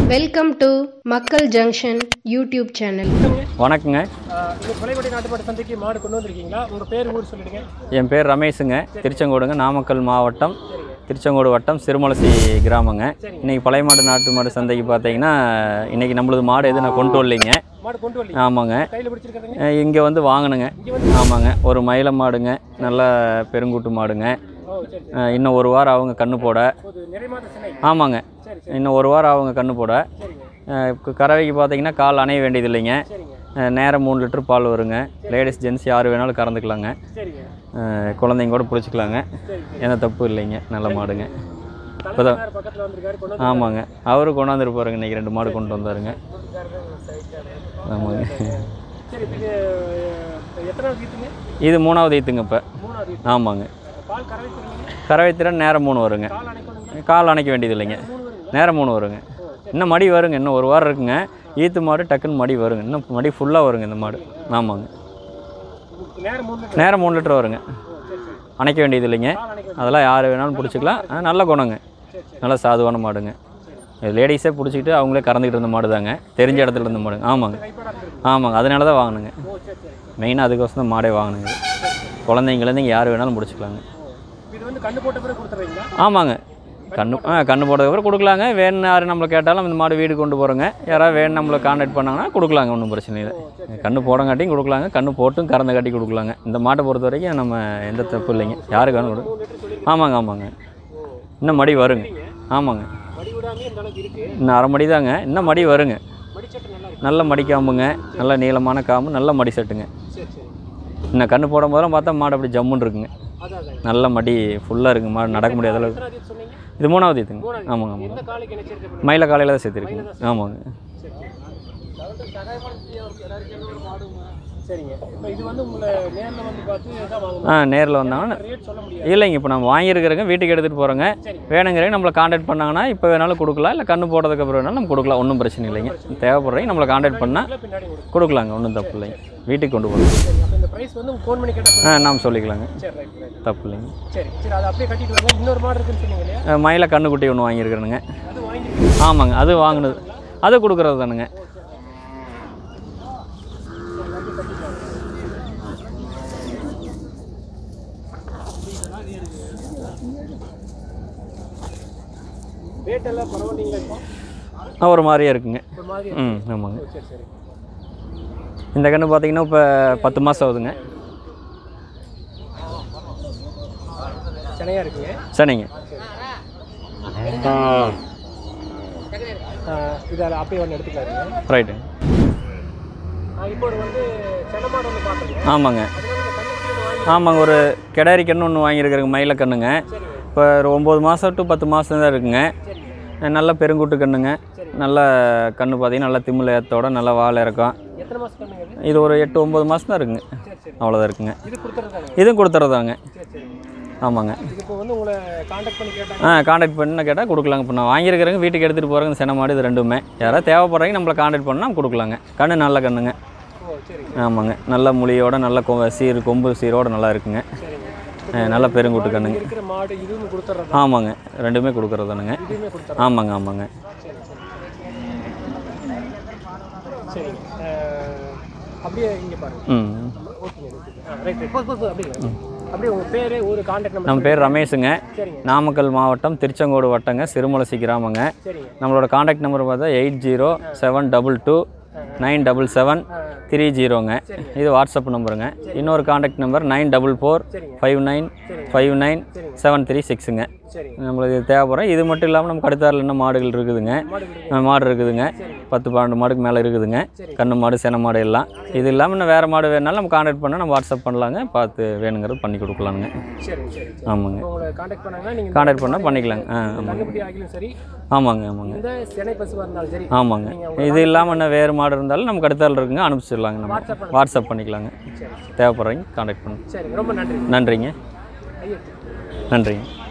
Welcome to மக்கள் junction YouTube channel வணக்கங்க இந்த கொலைக்கொடி நாட்டுப்பாட்டு சந்தைக்கு மாடு கொண்டு வந்திருக்கீங்களா உங்க பேர் ஊர் சொல்லிடுங்க என் பேர் ரமேஷுங்க திருச்செங்கோடுங்க நாமக்கல் மாவட்டம் திருச்செங்கோடு வட்டம் சிறுமலசி கிராமங்க இன்றைக்கி பழைய மாடு நாட்டு மாடு சந்தைக்கு பார்த்தீங்கன்னா இன்றைக்கி நம்மளது மாடு எதுவும் நான் கொண்டு வரலைங்க மாடு கொண்டு வரலீங்க ஆமாங்க கையில் பிடிச்சிருக்கிறதுங்க இங்கே வந்து வாங்கினுங்க ஆமாங்க ஒரு மயில மாடுங்க நல்ல பெருங்கூட்டு மாடுங்க ஓ சரி சரி அஹ் இன்னும் ஒரு வாரம் அவங்க கண்ணு போட ஒரு நிறை மாத சினை ஆமாங்க சரி சரி இன்னும் ஒரு வாரம் அவங்க கண்ணு போட சரிங்க அஹ் கு- கறவைக்கு பார்த்தீங்கன்னா கால் அணைய வேண்டியது இல்லைங்க சரிங்க அஹ் நேரம் மூணு லிட்டர் பால் வருங்க லேடிஸ் ஜென்ஸ் யார் வேணாலும் கறந்துக்கலாங்க சரிங்க அஹ் குழந்தைங்க கூட பிடிச்சிக்கலாங்க சரி எந்த தப்பு இல்லைங்க நல்ல மாடுங்க தலைவர் பக்கத்தில் வந்திருக்காரு கொண்டு வந்து ஆமாங்க அவரு கொண்டாந்துரு போகிறேங்க இன்றைக்கி ரெண்டு மாடு கொண்டு வந்தாருங்க ஆமாங்க சரி இப்போ இது அஹ், எத்தனை வீட்டுங்க இது மூணாவது ஈத்துங்க இப்போ மூணாவது வீட்டு ஆமாங்க பால் கறவை தருவீங்க கறவை திறன் நேரம் மூணு வருங்க பால் அணைக்கணுங்க கால் அணைக்க வேண்டியது இல்லைங்க மூணு வருங்களா நேரம் மூணு வருங்க இன்னும் மடி வருங்க இன்னும் ஒரு வாரம் இருக்குங்க ஈத்து மாடு டக்குன்னு மடி வருங்க இன்னும் மடி ஃபுல்லாக வருங்க இந்த மாடு ஆமாங்க இதுக்கு நேரம் மூணு லிட்டர் நேரம் மூணு லிட்டர் வருங்க ஓ சரி சரி அணைக்க வேண்டியது இல்லைங்க பால் அணைக்க அதெல்லாம் யார் வேணாலும் பிடிச்சிக்கலாம் ஆ, நல்ல குணங்க சரி சரி நல்ல சாதுவான மாடுங்க இது லேடிஸே பிடிச்சிக்கிட்டு அவங்களே கறந்துக்கிட்டு இருந்த மாடு தாங்க தெரிஞ்ச இடத்துல இருந்த மாடுங்க ஆமாங்க கைப்பட இருந்திருக்கு ஆமாங்க அதனால தான் வாங்கினுங்க ஓ சரி சரி மெயினாக அதுக்கோசரம் தான் மாடே வாங்கினுங்க குழந்தைங்கலேருந்து இங்கே யார் வேணாலும் பிடிச்சிக்கலாங்க ஓ இது வந்து கண்ணு போட்ட பிறகு கொடுத்துட்றீங்களா ஆமாங்க கண்ணு ஆ கண்ணு போட்டதுக்கப்புறம் கொடுக்கலாங்க வேணும் யார் நம்மளை கேட்டாலும் இந்த மாடு வீடு கொண்டு போகிறோங்க யாராவது வேணும் நம்மளை கான்டாக்ட் பண்ணாங்கன்னா கொடுக்கலாங்க ஒன்றும் பிரச்சனை இல்லை கண்ணு போடங்காட்டியும் கொடுக்கலாங்க கண்ணு போட்டும் கறந்த காட்டி கொடுக்கலாங்க இந்த மாட்டை பொறுத்த வரைக்கும் நம்ம எந்த தப்பு இல்லைங்க யாருக்கு வேணும் கொடு ஆமாங்க ஆமாங்க இன்னும் மடி வருங்க ஆமாங்க மடி விடாமே இந்த அளவுக்கு இருக்கு இன்னும் அரை மடி தாங்க இன்னும் மடி வருங்க மடிச்சட்டை நல்லா இருக்கு நல்ல மடி காம்புங்க நல்ல நீளமான காம்பு நல்ல மடி செட்டுங்க சரி சரி இன்னும் கண்ணு போடும் போதெல்லாம் பார்த்தா மாடு அப்படி ஜம்முன்னு இருக்குங்க அதான் அதான் நல்ல மடி ஃபுல்லாக இருக்குங்க மாடு நடக்க முடியாத அளவுக்கு எத்தனை அது சொன்னீங்க இது மூணாவது இதுங்க மூணாவது. ஆமாங்க ஆமாங்க எந்த காலைக்கு நினைச்சிருக்க மயில காலையில் தான் சேர்த்துருக்குங்க ஆமாங்க சரிங்க இப்போ இது வந்து உங்களை நேரில் வந்து பார்த்து தான் வாங்கணும் ஆ நேரில் வந்தாங்கன்னா ரேட் சொல்ல முடியாது இல்லைங்க இப்போ நம்ம வாங்கியிருக்கிறங்க வீட்டுக்கு எடுத்துகிட்டு போகிறோங்க வேணுங்கிறவங்க நம்மளை காண்டாக்ட் பண்ணாங்கன்னா இப்போ வேணாலும் கொடுக்கலாம் இல்லை கண்ணு போடுறதுக்கு அப்புறம் வேணாலும் நம்ம கொடுக்கலாம் ஒன்றும் பிரச்சனை இல்லைங்க தேவைப்படுறீங்க நம்மளை காண்டாக்ட் பண்ணால் இல்லை பின்னாடி கொடுக்கும் கொடுக்கலாங்க ஒன்றும் தப்பு இல்லைங்க வீட்டுக்கு கொண்டு போகலாம் சரி அப்போ இந்த ப்ரைஸ் வந்து ஃபோன் பண்ணி கேட்டால் ஆ நாம் சொல்லிக்கலாங்க சரி ரைட் ரைட் தப்பு இல்லைங்க சரி சரி அதை அப்படியே கட்டிட்டு வாங்க இன்னொரு மாடு இருக்குன்னு சொன்னீங்க இல்லையா ஆ, மயில கண்ணுக்குட்டி ஒன்று வாங்கியிருக்கிறேனுங்க அது வாங்கிருக்கீங்க ஆமாங்க அது வாங்கினது அது கொடுக்குறது தானுங்க ரேட் எல்லாம் பரவாயில்லைங்களா இப்போ ஆ, ஒரு மாதிரியே இருக்குங்க ஒரு மாதிரி ம் ஆமாங்க சரி சரி இந்த கன்று பார்த்தீங்கன்னா இப்போ பத்து மாதம் ஆகுதுங்க சென்னையாக இருக்குங்க சரிங்க இதில் அப்படியே ஒன்று எடுத்துக்காருங்க ரைட்டு இப்போ ஒரு வந்து சென்னை மாடு ஒன்று பார்க்குறேங்க ஆமாங்க அதனால இந்த கண்ணுக்குட்டி ஒன்று வாங்கி ஆமாங்க ஒரு கிடாரி கன்று ஒன்று வாங்கியிருக்கிறேங்க மயில கண்ணுங்க இப்போ ஒரு ஒம்பது மாதம் டு பத்து மாதம் தான் இருக்குங்க நல்ல பெருங்கூட்டு கண்ணுங்க நல்ல கன்று பார்த்தீங்கன்னா நல்ல திமிழ் ஏத்தோட நல்ல வால் இறக்கம் எத்தனை மாதம் கண்ணுங்க இது இது ஒரு எட்டு ஒம்பது மாதம் தான் இருக்குங்க சரி சரி அவ்வளோதான் இருக்குங்க இது கொடுத்துருக்காங்க இதுவும் கொடுத்துறதாங்க சரி சரி ஆமாங்க இது இப்போ வந்து உங்களை காண்டாக்ட் பண்ணி கேட்டாங்க ஆ காண்டாக்ட் பண்ண கேட்டால் கொடுக்கலாங்க இப்போ நான் வாங்கியிருக்கிறேங்க வீட்டுக்கு எடுத்துகிட்டு போகிறேங்க சென மாடு இது ரெண்டுமே யாராவது தேவைப்படுறீங்க நம்மளை காண்டாக்ட் பண்ணால் கொடுக்கலாங்க கண்ணு நல்ல கண்ணுங்க ஓ சரி ஆமாங்க நல்ல முழியோட நல்ல கொ சீர் கொம்பு சீரோட நல்லா இருக்குங்க சரிங்க ஆ, நல்ல பெருங்கூட்டு கண்ணுங்க இங்க இருக்கிற மாடு இதுவும் கொடுத்துட்றதா ஆமாங்க ரெண்டுமே கொடுக்குறதானுங்க இதுவுமே கொடுத்துட்றோம் ஆமாங்க ஆமாங்க சரி சரி சரிங்க அஹ், அப்படியே இங்கே பாருங்க ம் ஓகேங்க ரைட் ரைட் போது போது அப்படியே அப்படியே உங்கள் பேர் ஒரு காண்டாக்ட் நம்பர் நம்ம பேர் ரமேஷுங்க சரிங்க நாமக்கல் மாவட்டம் திருச்செங்கோடு வட்டங்க சிறுமலசி கிராமங்க சரிங்க நம்மளோட காண்டாக்ட் நம்பர் பார்த்தா eight zero seven double two nine double seven three ஜீரோங்க இது வாட்ஸ்அப் நம்பருங்க இன்னொரு contact number nine double four சரிங்க five nine five nine seven three சிக்ஸுங்க சரிங்க நம்மளுக்கு இது தேவைப்படுறோம் இது மட்டும் இல்லாமல் நம்ம கடுத்தாரில் இன்னும் மாடுகள் இருக்குதுங்க மாடு இருக்கு. அஹ் மாடு இருக்குதுங்க பத்து பன்னெண்டு மாடுக்கு மேலே இருக்குதுங்க கண்ணு மாடு சென மாடு எல்லாம் இது இல்லாமல் இன்னும் வேறு மாடு வேணாலும் நம்ம காண்டாக்ட் பண்ணால் நம்ம வாட்ஸ்அப் பண்ணலாங்க பார்த்து வேணுங்கிறது பண்ணி கொடுக்கலாங்க சரிங்க சரி சரி ஆமாங்க இப்போ உங்களை காண்டாக்ட் பண்ணாங்கன்னா நீங்கள் காண்டாக்ட் பண்ணால் பண்ணிக்கலாங்க ஆ ஆமாங்க கண்ணுக்குட்டி ஆகிலும் சரி ஆமாங்க ஆமாங்க இந்த சென்னை பசுவாக இருந்தாலும் சரி ஆமாங்க இது இல்லாமல் இன்னும் வேறு மாடு இருந்தாலும் நம்ம கடுத்தாரில் இருக்குங்க அனுப்பிச்சிடலாங்க நம்ம வாட்ஸ்அப் பண்ணிக்கலாங்க தேவைப்படுறீங்க காண்டாக்ட் பண்ணுங்க சரிங்க ரொம்ப நன்றி நன்றிங்க ஐயோ நன்றிங்க